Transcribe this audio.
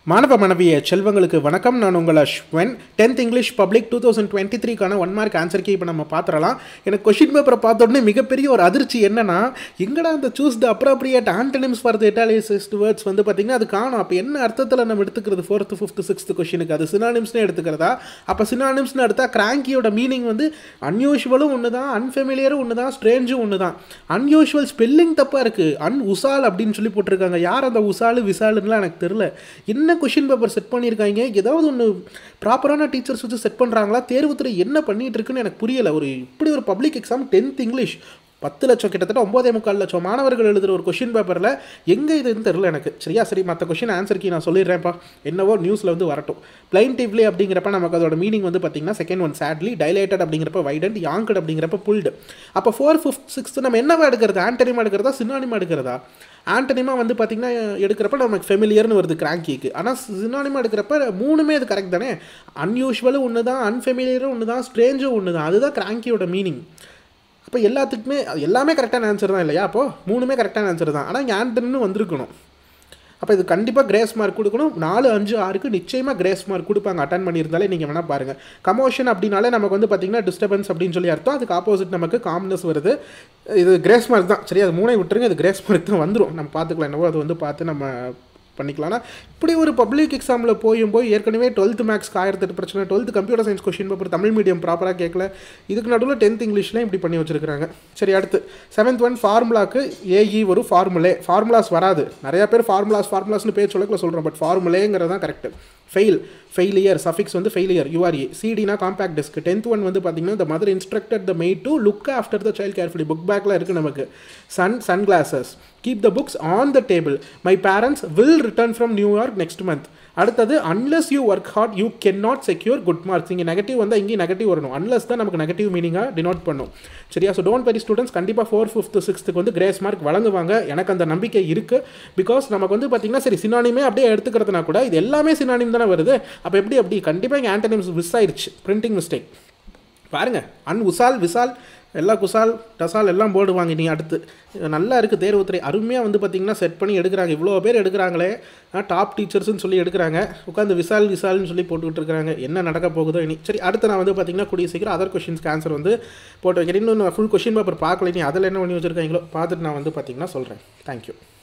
மாணவ மாணவிய செல்வங்களுக்கு வணக்கம் நான் உங்கள் Ashwin tenth English public two thousand twenty த்ரீக்கான ஒன் மார்க் ஆன்சருக்கு இப்போ நம்ம பார்த்துடலாம் எனக்கு கொஷின் பேப்பரை பார்த்த உடனே மிகப்பெரிய ஒரு அதிர்ச்சி என்னன்னா எங்கடா அந்த choose the appropriate antonyms for the italics words வந்து பார்த்தீங்கன்னா அது காணும் அப்போ என்ன அர்த்தத்தில் நம்ம எடுத்துக்கிறது ஃபோர்த்து ஃபிஃப்த்து சிக்ஸ்த்து கொஷினுக்கு அது சினானிம்ஸ்னே எடுத்துக்கிறதா அப்போ சினானிம்ஸ்னு எடுத்தால் கிராங்கியோட மீனிங் வந்து அன்யூஷுவலும் ஒன்று தான் அன்ஃபெமிலியரும் ஒன்று தான் ஸ்ட்ரேஞ்சும் ஒன்று தான் அன்யூஷுவல் ஸ்பெல்லிங் தப்பாக இருக்குது அன் உசால் அப்படின்னு சொல்லி போட்டிருக்காங்க யார் அந்த உசாலு விசாலுன்னுலாம் எனக்கு தெரில என்ன கொஷின் பேப்பர் செட் பண்ணியிருக்காங்க ஏதாவது ஒன்று ப்ராப்பரான டீச்சர்ஸ் வச்சு செட் பண்ணுறாங்களா தேர்வுத்துறை என்ன பண்ணிட்டு இருக்குன்னு எனக்கு புரியல ஒரு இப்படி ஒரு பப்ளிக் எக்ஸாம் டென்த் இங்கிலீஷ் பத்து லட்சம் கிட்டத்தட்ட ஒம்போதே முக்கால் லட்சம் மாணவர்கள் எழுதுகிற ஒரு கொஷின் பேப்பரில் எங்கே இதுன்னு தெரில எனக்கு சரியா சரி மற்ற கொஷின் ஆன்சருக்கு நான் சொல்லிடுறேன்ப்பா என்னவோ நியூஸில் வந்து வரட்டும் பிளைன்டிவ்லி அப்படிங்கிறப்ப நமக்கு அதோட மீனிங் வந்து பார்த்தீங்கன்னா செகண்ட் ஒன் சேட்லி டைலேட்டட் அப்படிங்கிறப்ப வைடண்ட் யாங்கட் அப்படிங்கிறப்ப புல்டு அப்போ ஃபோர் ஃபிஃப்த் சிக்ஸ்த்து நம்ம என்னவா எடுக்கிறது ஆண்டனிமா எடுக்கிறதா சினானிமா எடுக்கிறதா ஆண்டனிமா வந்து பார்த்திங்கன்னா எடுக்கிறப்ப நமக்கு ஃபெமிலியர்னு வருது கிராங்கிக்கு ஆனால் சினானிமா எடுக்கிறப்ப மூணுமே அது கரெக்ட் தானே அன்யூஷுவலும் ஒன்று தான் அன்ஃபெமிலியரும் ஒன்று தான் ஸ்ட்ரேஞ்சும் ஒன்று தான் அதுதான் கிராங்கியோட மீனிங் அப்போ எல்லாத்துக்குமே அது எல்லாமே கரெக்டான ஆன்சர் தான் இல்லையா அப்போது மூணுமே கரெக்டான ஆன்சர் தான் ஆனால் இங்கே ஆண்டன்னு வந்திருக்கணும் அப்போ இது கண்டிப்பாக கிரேஸ் மார்க் கொடுக்கணும் நாலு அஞ்சு ஆறுக்கு நிச்சயமாக கிரேஸ் மார்க் கொடுப்பாங்க அட்டன் பண்ணியிருந்தாலே நீங்கள் வேணால் பாருங்கள் கமோஷன் அப்படின்னாலே நமக்கு வந்து பார்த்திங்கன்னா டிஸ்டர்பன்ஸ் அப்படின்னு சொல்லி அர்த்தம் அதுக்கு ஆப்போசிட் நமக்கு காம்னஸ் வருது இது கிரேஸ் மார்க் தான் சரி அது மூணை விட்டுருங்க இது கிரேஸ் மார்க் தான் வந்துடும் நம்ம பார்த்துக்கலாம் என்னவோ அது வந்து பார்த்து நம்ம பண்ணிக்கலாம் ஆனால் இப்படி ஒரு பப்ளிக் எக்ஸாமில் போயும் போய் ஏற்கனவே டுவெல்த் மேக்ஸ்க்கு ஆயிரத்தெட்டு பிரச்சனை twelfth computer science question paper Tamil medium ப்ராப்பராக கேட்கல இதுக்கு நடுவில் டென்த் இங்கிலீஷ்லாம் இப்படி பண்ணி வச்சிருக்காங்க சரி அடுத்து செவன்த் ஒன் ஃபார்முலாக்கு ஏஇ வரும் ஃபார்முலே ஃபார்முலாஸ் வராது நிறையா பேர் ஃபார்முலாஸ் ஃபார்முலாஸ்னு பேர் சொல்லக்கில் சொல்கிறோம் பட் ஃபார்முலேங்கிறது தான் கரெக்ட் ஃபெயில் ஃபெயிலியர் சஃபிக்ஸ் வந்து ஃபெயிலியர் யூஆர்ஏ சிடினா காம்பேக்ட் டிஸ்க் டென்த் ஒன் வந்து பார்த்தீங்கன்னா the mother instructed the maid to look after the child carefully book பேக்கில் இருக்குது நமக்கு sun sun glasses keep the books on the table my parents will return from New York next month அடுத்தது unless you work hard you can not secure good marks இங்கே negative வந்தால் இங்கேயும் negative வரணும் unless தான் நமக்கு நெகட்டிவ் மீனிங்காக டினோட் பண்ணும் சரியா so don't worry students கண்டிப்பாக ஃபோர் ஃபிஃப்த்து சிக்ஸ்த்துக்கு வந்து கிரேஸ் மார்க் வழங்குவாங்க எனக்கு அந்த நம்பிக்கை இருக்குது பிகாஸ் நமக்கு வந்து பார்த்திங்கன்னா சரி சினானிமே அப்படியே எடுத்துக்கிறதுனா கூட இது எல்லாமே சினானிம் தானே வருது அப்போ எப்படி அப்படி கண்டிப்பாக இங்கே ஆண்டனிம்ஸ் மிஸ் ஆயிடுச்சு பிரிண்டிங் மிஸ்டேக் பாருங்கள் அன் உசால் விசால் எல்லா குசால் டசால் எல்லாம் போடுவாங்க நீ அடுத்து நல்லா இருக்குது தேர்வுத்துறை அருமையாக வந்து பார்த்திங்கன்னா செட் பண்ணி எடுக்கிறாங்க இவ்வளோ பேர் எடுக்கிறாங்களே டாப் டீச்சர்ஸ்னு சொல்லி எடுக்கிறாங்க உட்காந்து விசால் விசால்னு சொல்லி போட்டுக்கிட்டு இருக்காங்க என்ன நடக்க போகுதோ இனி சரி அடுத்து நான் வந்து பார்த்திங்கன்னா கூடிய சீக்கிரம் அதர் கொஷின்ஸ்க்கு ஆன்சர் வந்து போட்டு வைக்கிறேன் இன்னும் ஃபுல் கொஷின் பேப்பர் பார்க்கல நீ அதில் என்ன பண்ணி வச்சுருக்காங்களோ பார்த்துட்டு நான் வந்து பார்த்திங்கன்னா சொல்கிறேன் தேங்க்யூ